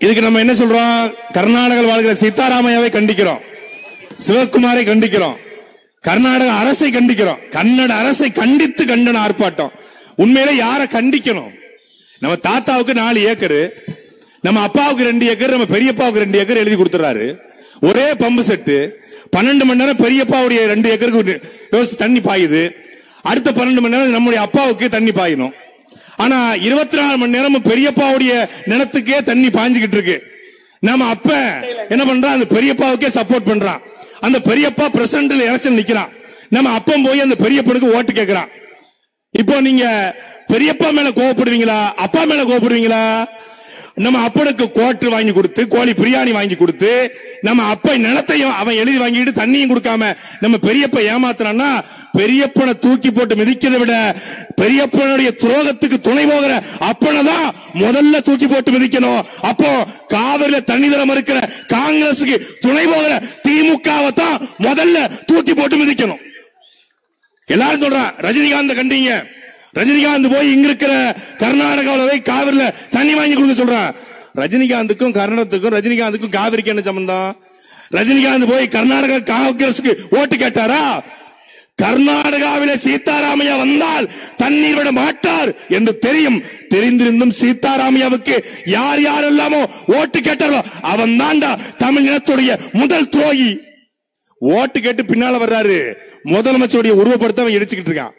இதுக்கு நம்ம என்ன சொல்றோம் கர்நாடகாவில் வாழ்கிற சீதாராமையாவை கண்டிக்கிறோம் சிவகுமாரை கண்டிக்கிறோம் கர்நாடக அரசை கண்டிக்கிறோம் கன்னட அரசை கண்டித்து கண்டன ஆர்ப்பாட்டம் உண்மையில யாரை கண்டிக்கணும் நம்ம தாத்தாவுக்கு நாலு ஏக்கரு நம்ம அப்பாவுக்கு ரெண்டு ஏக்கர் நம்ம பெரியப்பாவுக்கு ரெண்டு ஏக்கர் எழுதி கொடுத்துறாரு ஒரே பம்பு செட்டு பன்னெண்டு மணி நேரம் பெரியப்பாவுடைய ரெண்டு ஏக்கருக்கு விவசாய தண்ணி பாயுது அடுத்த பன்னெண்டு மணி நேரம் நம்முடைய அப்பாவுக்கு தண்ணி பாயணும் ஆனா இருபத்தி நாலு மணி நேரமும் பெரியப்பாவுடைய நிலத்துக்கே தண்ணி பாஞ்சுக்கிட்டு இருக்கு நம்ம அப்ப என்ன பண்றான் அந்த பெரியப்பாவுக்கே சப்போர்ட் பண்றான் அந்த பெரியப்பா பிரசிடன்ட்ல எலெக்ஷன் நிக்கிறான் நம்ம அப்பம் போய் அந்த பெரியப்பனுக்கு ஓட்டு கேட்கிறான் இப்போ நீங்க பெரியப்பா மேல கோவப்படுவீங்களா அப்பா மேல கோவப்படுவீங்களா நம்ம அப்பனுக்கு கோட்டு வாங்கி கொடுத்து கோழி பிரியாணி வாங்கி கொடுத்து நம்ம அப்ப நிலத்தையும் அவன் எழுதி வாங்கிட்டு தண்ணியும் கொடுக்காம நம்ம பெரியப்ப ஏமாத்துறான்னா பெரியப்பனை தூக்கி போட்டு மிதிக்கிறதை விட பெரியப்பனுடைய துரோகத்துக்கு துணை போகிற அப்பனை தான் முதல்ல தூக்கி போட்டு மிதிக்கணும் அப்போ காவிரியில தண்ணி தரம் இருக்கிற காங்கிரசுக்கு துணை போகிற திமுகவை தான் முதல்ல தூக்கி போட்டு மிதிக்கணும் எல்லாரும் சொல்றான் ரஜினிகாந்த் கண்டீங்க ரஜினிகாந்த் போய் இங்க இருக்கிற கர்நாடகாவில் போய் காவிரில தண்ணி வாங்கி கொடுக்க சொல்றான் ரஜினிகாந்துக்கும் கர்நாடகத்துக்கும் ரஜினிகாந்துக்கும் காவிரிக்கு என்ன சம்பந்தம் ரஜினிகாந்த் போய் கர்நாடகா காங்கிரஸுக்கு ஓட்டு கேட்டாரா கர்நாடகாவிலே சீதாராமையா வந்தால் தண்ணீர் விட மாட்டார் என்று தெரியும் தெரிந்திருந்தும் சீதாராமையாவுக்கு யார் யாரெல்லாமோ ஓட்டு கேட்டாரோ அவன் தாண்டா தமிழினத்துடைய முதல் துரோகி ஓட்டு கேட்டு பின்னால வர்றாரு முதலமைச்சருடைய உருவப்படத்தை அவன் இடிச்சுக்கிட்டு இருக்கான்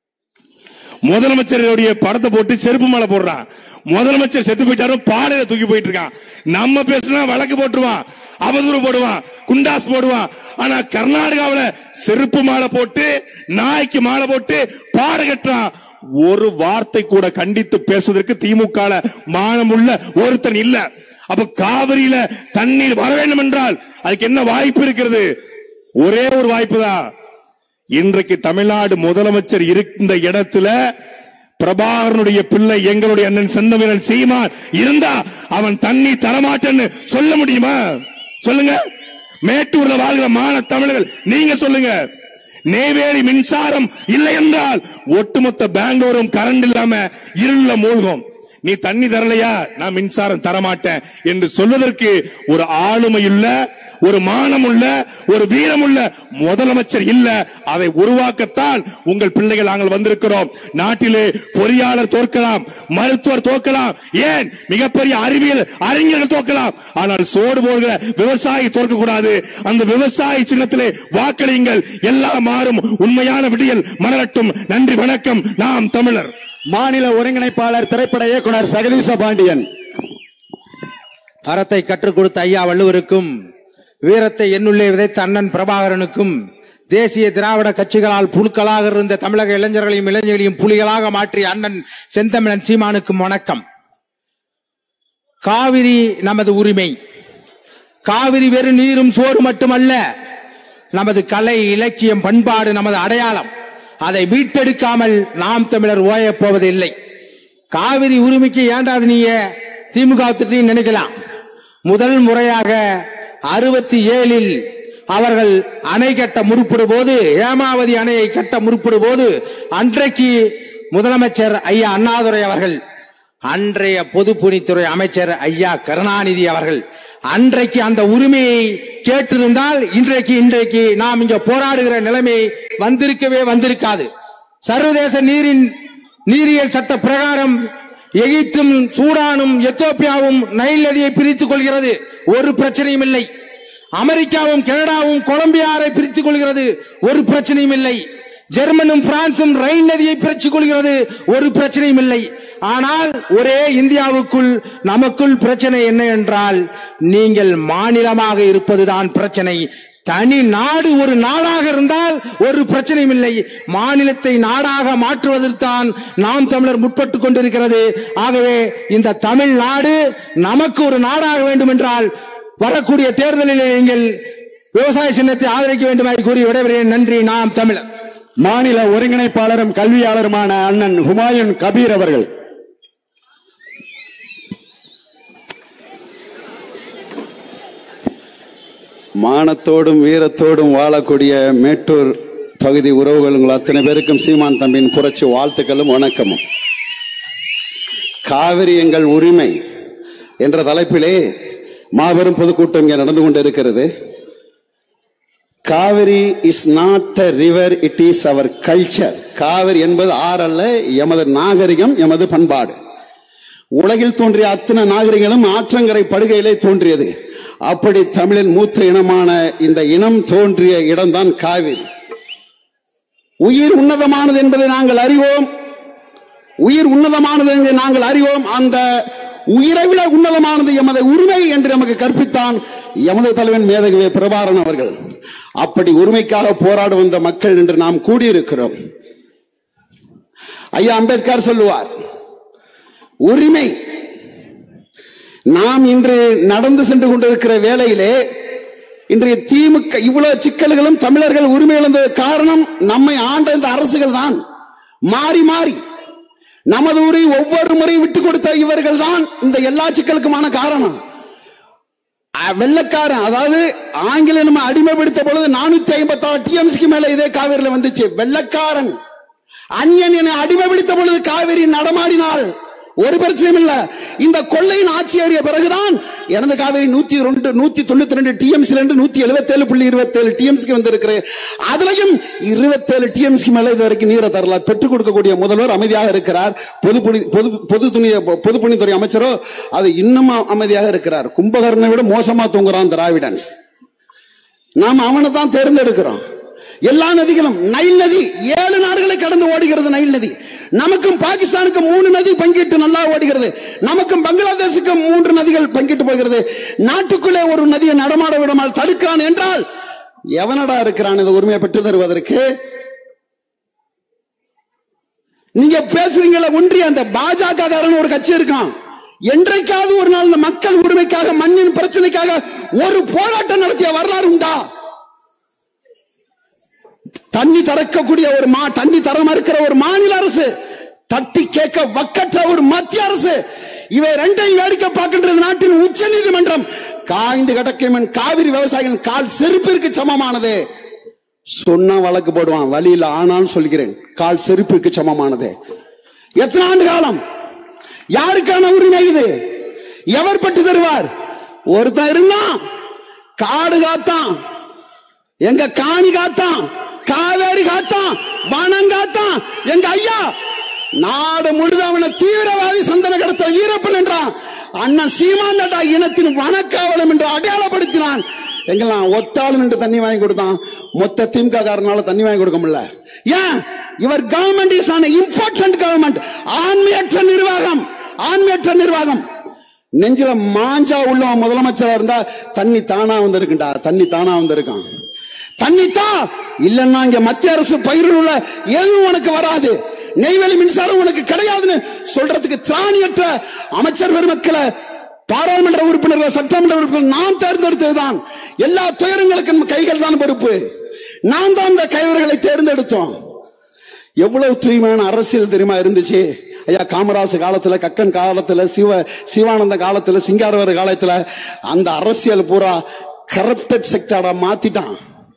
முதலமைச்சருடைய படத்தை போட்டு செருப்பு மேல போடுறான் முதலமைச்சர் செத்து போயிட்டாரும் பாலையில தூக்கி போயிட்டு இருக்கான் நம்ம பேசினா வழக்கு போட்டுருவான் அவதூறு போடுவான் குண்டாஸ் போடுவான் ஆனா கர்நாடகாவுல செருப்பு மாலை போட்டு நாய்க்கு மாலை போட்டு பாட கட்டுறான் ஒரு வார்த்தை கூட கண்டித்து பேசுவதற்கு திமுக மானமுள்ள ஒருத்தன் இல்ல அப்ப காவிரியில தண்ணீர் வர வேண்டும் என்றால் அதுக்கு என்ன வாய்ப்பு இருக்கிறது ஒரே ஒரு வாய்ப்பு தான் இன்றைக்கு தமிழ்நாடு முதலமைச்சர் இருந்த இடத்துல பிரபாகரனுடைய பிள்ளை எங்களுடைய அண்ணன் செந்தமிழன் சீமான் இருந்தா அவன் தண்ணி தரமாட்டேன்னு சொல்ல முடியுமா சொல்லுங்க மேட்டூர்ல வாழ்கிற மான தமிழர்கள் நீங்க சொல்லுங்க நெய்வேலி மின்சாரம் இல்லை என்றால் ஒட்டுமொத்த பெங்களூரும் கரண்ட் இல்லாம இருள மூழ்கும் நீ தண்ணி தரலையா நான் மின்சாரம் தரமாட்டேன் என்று சொல்வதற்கு ஒரு ஆளுமையுள்ள ஒரு மானமுள்ள ஒரு வீரமுள்ள முதலமைச்சர் இல்ல அதை உருவாக்கத்தான் உங்கள் பிள்ளைகள் நாங்கள் வந்திருக்கிறோம் நாட்டிலே பொறியாளர் தோற்கலாம் மருத்துவர் தோற்கலாம் ஏன் மிகப்பெரிய அறிவியல் அறிஞர்கள் தோற்கலாம் ஆனால் சோடு போடுகிற விவசாயி தோற்க கூடாது அந்த விவசாயி சின்னத்திலே வாக்களியுங்கள் எல்லாம் மாறும் உண்மையான விடியல் மலரட்டும் நன்றி வணக்கம் நாம் தமிழர் மாநில ஒருங்கிணைப்பாளர் திரைப்பட இயக்குனர் சகதீச பாண்டியன் அறத்தை கற்றுக் கொடுத்த ஐயா வள்ளுவருக்கும் வீரத்தை என்னுள்ளே விதைத்த அண்ணன் பிரபாகரனுக்கும் தேசிய திராவிட கட்சிகளால் புழுக்களாக இருந்த தமிழக இளைஞர்களையும் இளைஞர்களையும் புலிகளாக மாற்றிய அண்ணன் செந்தமிழன் சீமானுக்கும் வணக்கம் காவிரி நமது உரிமை காவிரி வெறும் நீரும் சோறு மட்டுமல்ல நமது கலை இலக்கியம் பண்பாடு நமது அடையாளம் அதை மீட்டெடுக்காமல் நாம் தமிழர் ஓயப் போவதில்லை காவிரி உரிமைக்கு ஏண்டாது நீங்க திமுக திட்டம் நினைக்கலாம் முதல் முறையாக அறுபத்தி ஏழில் அவர்கள் அணை கட்ட முற்படும் போது ஏமாவதி அணையை கட்ட முற்படும் போது அன்றைக்கு முதலமைச்சர் ஐயா அண்ணாதுரை அவர்கள் அன்றைய பொதுப்பணித்துறை அமைச்சர் ஐயா கருணாநிதி அவர்கள் அன்றைக்கு அந்த உரிமையை கேட்டிருந்தால் இன்றைக்கு இன்றைக்கு நாம் இங்க போராடுகிற நிலைமை வந்திருக்கவே வந்திருக்காது சர்வதேச நீரின் நீரியல் சட்ட பிரகாரம் எகிப்தும் சூடானும் எத்தோப்பியாவும் நைல் நதியை பிரித்துக் கொள்கிறது ஒரு பிரச்சனையும் இல்லை அமெரிக்காவும் கனடாவும் கொலம்பியாரை பிரித்துக் கொள்கிறது ஒரு பிரச்சனையும் இல்லை ஜெர்மனும் பிரான்சும் ரைன் நதியை பிரித்துக் கொள்கிறது ஒரு பிரச்சனையும் இல்லை ஆனால் ஒரே இந்தியாவுக்குள் நமக்குள் பிரச்சனை என்ன என்றால் நீங்கள் மாநிலமாக இருப்பதுதான் பிரச்சனை தனி நாடு ஒரு நாடாக இருந்தால் ஒரு பிரச்சனையும் இல்லை மாநிலத்தை நாடாக மாற்றுவதற்கான் நாம் தமிழர் முற்பட்டு கொண்டிருக்கிறது ஆகவே இந்த தமிழ்நாடு நமக்கு ஒரு நாடாக வேண்டும் என்றால் வரக்கூடிய தேர்தலில் நீங்கள் விவசாய சின்னத்தை ஆதரிக்க வேண்டுமாய் கூறி விடைபெறுகிறேன் நன்றி நாம் தமிழர் மாநில ஒருங்கிணைப்பாளரும் கல்வியாளருமான அண்ணன் ஹுமாயூன் கபீர் அவர்கள் மானத்தோடும் வீரத்தோடும் வாழக்கூடிய மேட்டூர் பகுதி உறவுகள் உங்கள் அத்தனை பேருக்கும் சீமான் தம்பியின் புரட்சி வாழ்த்துக்களும் வணக்கமும் காவிரி எங்கள் உரிமை என்ற தலைப்பிலே மாபெரும் பொதுக்கூட்டம் இங்கே நடந்து கொண்டிருக்கிறது Kaveri is not a river it is our culture Kaveri என்பது ஆறல்ல எமது நாகரிகம் எமது பண்பாடு உலகில் தோன்றிய அத்தனை நாகரிகங்களும் ஆற்றங்கரை படுகையிலே தோன்றியது அப்படி தமிழின் மூத்த இனமான இந்த இனம் தோன்றிய இடம்தான் காவிரி உயிர் உன்னதமானது என்பதை நாங்கள் அறிவோம் உயிர் உன்னதமானது என்று நாங்கள் அறிவோம் அந்த உயிரை விட உன்னதமானது எமது உரிமை என்று நமக்கு கற்பித்தான் எமது தலைவன் மேதகவே பிரபாரன் அவர்கள் அப்படி உரிமைக்காக போராட வந்த மக்கள் என்று நாம் கூடியிருக்கிறோம் ஐயா அம்பேத்கர் சொல்லுவார் உரிமை நாம் இன்று நடந்து சென்று கொண்டிருக்கிற வேளையிலே இன்றைய திமுக இவ்வளவு சிக்கல்களும் தமிழர்கள் உரிமை இழந்தது காரணம் நம்மை ஆண்ட இந்த அரசுகள் தான் மாறி மாறி நமது ஊரை ஒவ்வொரு முறை விட்டு கொடுத்த இவர்கள் தான் இந்த எல்லா சிக்கலுக்குமான காரணம் அஹ், வெள்ளைக்காரன் அதாவது ஆங்கில நம்ம அடிமைப்படுத்த பொழுது நானூத்தி ஐம்பத்தி ஆறு டிஎம்சிக்கு மேல இதே காவிரியில வந்துச்சு வெள்ளைக்காரன் அந்நியன் என்னை அடிமைப்படுத்த பொழுது காவிரி நடமாடினாள் ஒரு பிரச்சனையும் இல்ல இந்த கொள்ளையின் ஆட்சி ஏறிய பிறகுதான் எனது காவிரி நூத்தி ரெண்டு நூத்தி தொண்ணூத்தி ரெண்டு டிஎம்சி இருந்து நூத்தி எழுபத்தி ஏழு புள்ளி இருபத்தி ஏழு டிஎம்சிக்கு வந்திருக்கிற அதுலயும் இருபத்தேழு டிஎம்சிக்கு மேல இது வரைக்கும் நீரை தரல பெற்றுக் கொடுக்கக்கூடிய முதல்வர் அமைதியாக இருக்கிறார் பொது புனி பொது பொது துணி பொதுப்பணித்துறை அமைச்சரோ அது இன்னும் அமைதியாக இருக்கிறார் கும்பகர்ணனை விட மோசமா தூங்குறான் திராவிடன்ஸ் நாம் அவனை தான் தேர்ந்தெடுக்கிறோம் எல்லா நதிகளும் நைல் நதி ஏழு நாடுகளை கடந்து ஓடுகிறது நைல் நதி நமக்கும் பாகிஸ்தானுக்கும் மூணு நதி பங்கிட்டு நல்லா ஓடுகிறது நமக்கும் பங்களாதேஷுக்கும் மூன்று நதிகள் பங்கிட்டு போகிறது நாட்டுக்குள்ளே ஒரு நதியை நடமாட விடாமல் தடுக்கிறான் என்றால் எவனடா இருக்கிறான் இந்த உரிமையை பெற்று தருவதற்கு நீங்க பேசுறீங்களா ஒன்றிய அந்த பாஜக காரன் ஒரு கட்சி இருக்கான் என்றைக்காவது ஒரு நாள் இந்த மக்கள் உரிமைக்காக மண்ணின் பிரச்சனைக்காக ஒரு போராட்டம் நடத்திய வரலாறு உண்டா தண்ணி திறக்கக்கூடிய ஒரு மா தண்ணி தர மறுக்கிற ஒரு மாநில அரசு தட்டி கேட்க வக்கற்ற ஒரு மத்திய அரசு இவை ரெண்டையும் வேடிக்கை பார்க்கின்றது நாட்டின் உச்ச நீதிமன்றம் காய்ந்து கிடக்கும் என் காவிரி விவசாயிகள் கால் செருப்பிற்கு சமமானது சொன்னா வழக்கு போடுவான் வழியில் ஆனாலும் சொல்கிறேன் கால் செருப்பிற்கு சமமானது எத்தனை ஆண்டு காலம் யாருக்கான உரிமை இது எவர் பட்டு தருவார் ஒருத்தன் இருந்தான் காடு காத்தான் எங்க காணி காத்தான் காவேரி காத்தான் வனம் காத்தான் எங்க ஐயா நாடு முழுதும் அவனை தீவிரவாதி சந்தன கடத்தல் வீரப்பன் என்றான் அண்ணன் சீமாந்தட்டா இனத்தின் வனக்காவலம் என்று அடையாளப்படுத்தினான் எங்கெல்லாம் ஒத்தாலும் என்று தண்ணி வாங்கி கொடுத்தான் மொத்த திமுக காரனால தண்ணி வாங்கி கொடுக்க முடியல ஏன் இவர் government is an important government ஆண்மையற்ற நிர்வாகம் ஆண்மையற்ற நிர்வாகம் நெஞ்சில மாஞ்சா உள்ள முதலமைச்சரா இருந்தா தண்ணி தானா வந்திருக்குண்டா தண்ணி தானா வந்திருக்கான் தண்ணி தான் இல்லன்னா இங்க மத்திய அரசு பயிரில் உள்ள எதுவும் உனக்கு வராது நெய்வேலி மின்சாரம் உனக்கு கிடையாதுன்னு சொல்றதுக்கு திராணியற்ற அமைச்சர் பெருமக்களை பாராளுமன்ற உறுப்பினர்கள் சட்டமன்ற உறுப்பினர்கள் நாம் தேர்ந்தெடுத்ததுதான் எல்லா துயரங்களுக்கும் கைகள் தான் பொறுப்பு நாம் தான் இந்த கைவர்களை தேர்ந்தெடுத்தோம் எவ்வளவு தூய்மையான அரசியல் தெரியுமா இருந்துச்சு ஐயா காமராசு காலத்துல கக்கன் காலத்துல சிவ சிவானந்த காலத்துல சிங்காரவர் காலத்துல அந்த அரசியல் பூரா கரப்டட் செக்டாரா மாத்திட்டான்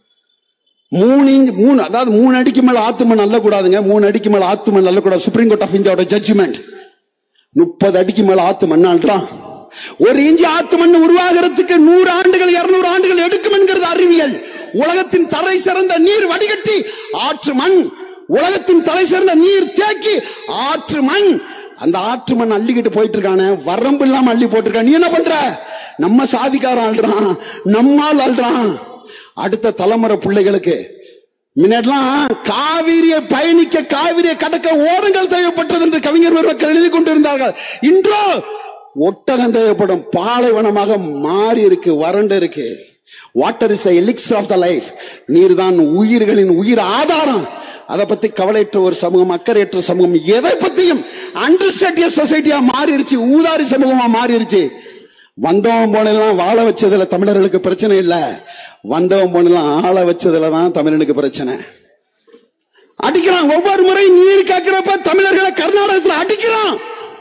மூணு இன்ச் மூணு அதாவது மூணு அடிக்கு மேல ஆத்து மண் அள்ளக்கூடாதுங்க மூணு அடிக்கு மேல ஆத்து மண் அள்ளக்கூடாது சுப்ரீம் கோர்ட் ஆஃப் இந்தியாவோட ஜட்ஜ்மெண்ட் முப்பது அடிக்கு மேல ஆத்து மண் அள்ளுறான் ஒரு இஞ்சி ஆத்து மண் உருவாகிறதுக்கு நூறு ஆண்டுகள் இருநூறு ஆண்டுகள் எடுக்கும் என்கிறது அறிவியல் உலகத்தின் தலை சிறந்த நீர் வடிகட்டி ஆற்று மண் உலகத்தின் தலை சிறந்த நீர் தேக்கி ஆற்று மண் அந்த ஆற்று மண் அள்ளிக்கிட்டு போயிட்டு இருக்கானே வரம்பு இல்லாம அள்ளி போட்டிருக்கான் நீ என்ன பண்ற நம்ம சாதிக்காரன் அள்ளுறான் நம்மால் அள்ளுறான் அடுத்த தலைமுறை பிள்ளைகளுக்கு முன்னாடிலாம் காவிரியை பயணிக்க காவிரியை கடக்க ஓரங்கள் தேவைப்பட்டது என்று கவிஞர் பெருமக்கள் எழுதி கொண்டிருந்தார்கள் இன்றோ ஒட்டகம் தேவைப்படும் பாலைவனமாக மாறி இருக்கு வறண்டு இருக்கு water is elixir of the life நீர் தான் உயிர்களின் உயிர் ஆதாரம் அதை பத்தி கவலையற்ற ஒரு சமூகம் அக்கறையற்ற சமூகம் எதை பத்தியும் அண்டர்ஸ்டாண்டிய சொசைட்டியா மாறிடுச்சு ஊதாரி சமூகமா மாறிடுச்சு வந்தவன் போனெல்லாம் வாழ வச்சதுல தமிழர்களுக்கு பிரச்சனை இல்ல வந்தவன் போனெல்லாம் ஆள வச்சதுல தான் தமிழனுக்கு பிரச்சனை அடிக்கிறான் ஒவ்வொரு முறை நீர் கேட்கிறப்ப தமிழர்களை கர்நாடகத்துல அடிக்கிறான்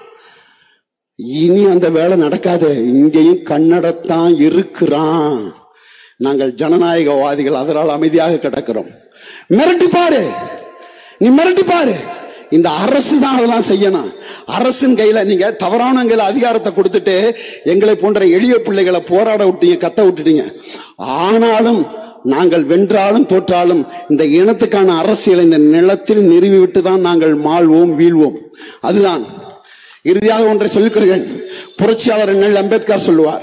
இனி அந்த வேலை நடக்காது இங்கேயும் கன்னடத்தான் இருக்கிறான் நாங்கள் ஜனநாயகவாதிகள் அதனால் அமைதியாக கிடக்கிறோம் மிரட்டி பாரு நீ மிரட்டி பாரு இந்த அரசு தான் அதெல்லாம் செய்யணும் அரசின் கையில நீங்க தவறான கையில அதிகாரத்தை கொடுத்துட்டு எங்களை போன்ற எளிய பிள்ளைகளை போராட விட்டீங்க கத்த விட்டுட்டீங்க ஆனாலும் நாங்கள் வென்றாலும் தோற்றாலும் இந்த இனத்துக்கான அரசியலை இந்த நிலத்தில் நிறுவி விட்டு தான் நாங்கள் மாழ்வோம் வீழ்வோம் அதுதான் இறுதியாக ஒன்றை சொல்லிக்கிறேன் புரட்சியாளர் அண்ணல் அம்பேத்கர் சொல்லுவார்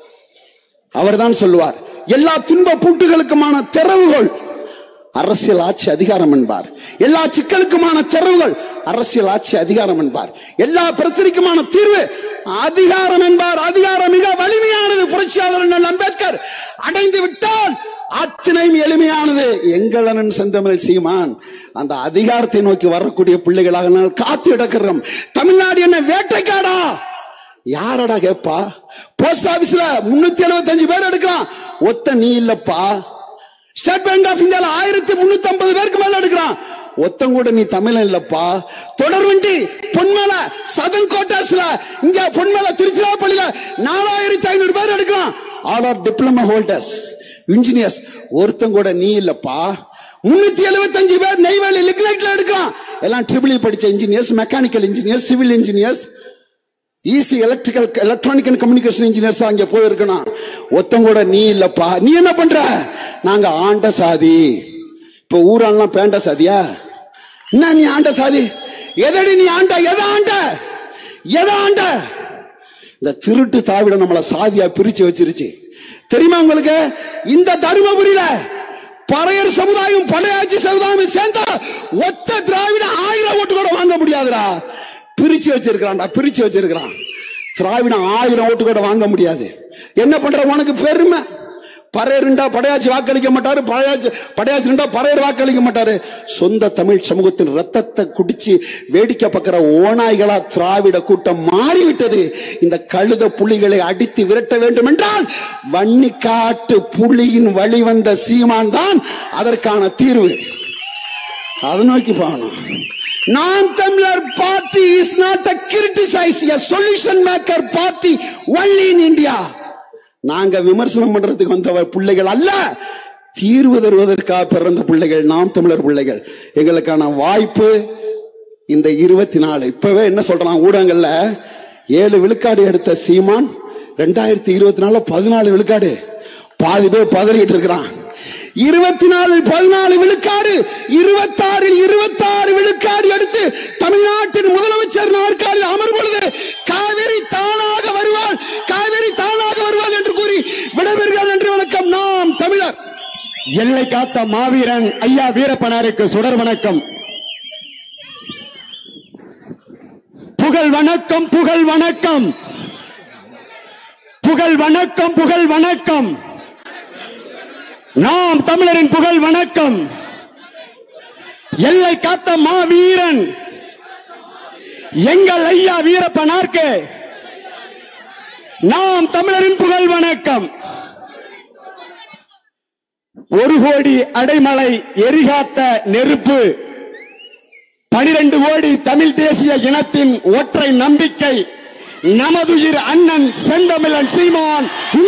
அவர்தான் சொல்லுவார் எல்லா துன்ப பூட்டுகளுக்குமான திறவுகள் அரசியல் ஆட்சி அதிகாரம் என்பார் எல்லா சிக்கலுக்குமான திறவுகள் அரசியல் ஆட்சி அதிகாரம் என்பார் எல்லா பிரச்சனைக்குமான தீர்வு அதிகாரம் என்பார் அதிகாரம் மிக வலிமையானது புரட்சியாளர் அண்ணல் அம்பேத்கர் அடைந்து விட்டால் அத்தனையும் எளிமையானது எங்களன் செந்தமிழ் சீமான் அந்த அதிகாரத்தை நோக்கி வரக்கூடிய பிள்ளைகளாக நாங்கள் காத்து கிடக்கிறோம் தமிழ்நாடு என்ன வேட்டைக்காடா யாரடா கேப்பா போஸ்ட் ஆபீஸ்ல முன்னூத்தி எழுபத்தஞ்சு பேர் எடுக்கிறான் ஒத்த நீ இல்லப்பா ஸ்டேட் பேங்க் ஆஃப் இந்தியால ஆயிரத்தி முன்னூத்தி ஐம்பது பேருக்கு மேல எடுக்கிறான் ஒத்தம் கூட நீ தமிழன் இல்லப்பா தொடர்வண்டி பொன்மலை சதன் கோட்டார்ஸ்ல இங்க பொன்மலை திருச்சிராப்பள்ளியில நாலாயிரத்தி ஐநூறு பேர் எடுக்கிறான் all are diploma holders engineers ஒருத்தன் கூட நீ இல்லப்பா முன்னூத்தி எழுபத்தஞ்சு பேர் நெய்வேலி லிக்னைட்ல எடுக்கிறான் எல்லாம் ட்ரிபிள் படிச்ச engineers mechanical engineers civil engineers EC electrical electronic and communication engineers அங்க போயிருக்கணும் ஒத்தம் கூட நீ இல்லப்பா நீ என்ன பண்ற நாங்க ஆண்ட சாதி இப்ப ஊரெல்லாம் பேண்ட சாதியா என்ன நீ ஆண்ட சாதி எதடி நீ ஆண்ட எதை ஆண்ட எதை ஆண்ட இந்த திருட்டு தாவிட நம்மள சாதியா பிரிச்சு வச்சிருச்சு தெரியுமா உங்களுக்கு இந்த தருமபுரியில பறையர் சமுதாயம் படையாட்சி சமுதாயம் சேர்ந்தா ஒத்த திராவிட ஆயிரம் ஓட்டு கூட வாங்க முடியாதுடா பிரிச்சு வச்சிருக்கிறான்டா பிரிச்சு வச்சிருக்கிறான் திராவிடம் ஆயிரம் ஓட்டு கூட வாங்க முடியாது என்ன பண்ற உனக்கு பெருமை பறையருண்டா படையாச்சி வாக்களிக்க மாட்டாரு படையாச்சி படையாச்சிருண்டா பறையர் வாக்களிக்க மாட்டாரு சொந்த தமிழ் சமூகத்தின் ரத்தத்தை குடிச்சு வேடிக்கை பார்க்கிற ஓநாய்களா திராவிட கூட்டம் மாறிவிட்டது இந்த கழுத புலிகளை அடித்து விரட்ட வேண்டும் என்றால் வன்னிக்காட்டு புலியின் வழி வந்த சீமான் தான் அதற்கான தீர்வு அதை நோக்கி போகணும் Naam Tamilar party is not a criticise a solution maker party only in India நாங்க விமர்சனம் பண்றதுக்கு வந்த பிள்ளைகள் அல்ல தீர்வு தருவதற்காக பிறந்த பிள்ளைகள் நாம் தமிழர் பிள்ளைகள் எங்களுக்கான வாய்ப்பு இந்த இருபத்தி நாலு இப்பவே என்ன சொல்றான் ஊடகங்கள்ல ஏழு விழுக்காடு எடுத்த சீமான் ரெண்டாயிரத்தி இருபத்தி நாலுல பதினாலு விழுக்காடு பாதி பேர் பதறிட்டு இருக்கிறான் இருபத்தி நாலு பதினாலு விழுக்காடு இருபத்தாறில் இருபத்தாறு விழுக்காடு எடுத்து தமிழ்நாட்டின் முதலமைச்சர் நாற்காலில் அமரும் பொழுது காவிரி தானாக வருவாள் காவிரி தானாக வருவாள் என்று கூறி விடைபெறுகிறார் நன்றி வணக்கம் நாம் தமிழர் எல்லை காத்த மாவீரன் ஐயா வீரப்பனாருக்கு சுடர் வணக்கம் புகழ் வணக்கம் புகழ் வணக்கம் புகழ் வணக்கம் புகழ் வணக்கம் நாம் தமிழரின் புகழ் வணக்கம் எல்லை காத்த மாவீரன் எங்கள் ஐயா வீரப்பனார்க்கு நாம் தமிழரின் புகழ் வணக்கம் ஒரு கோடி அடைமலை எரிகாத்த நெருப்பு பனிரெண்டு கோடி தமிழ் தேசிய இனத்தின் ஒற்றை நம்பிக்கை நமதுயிர் அண்ணன் செந்தமிழன் சீமான்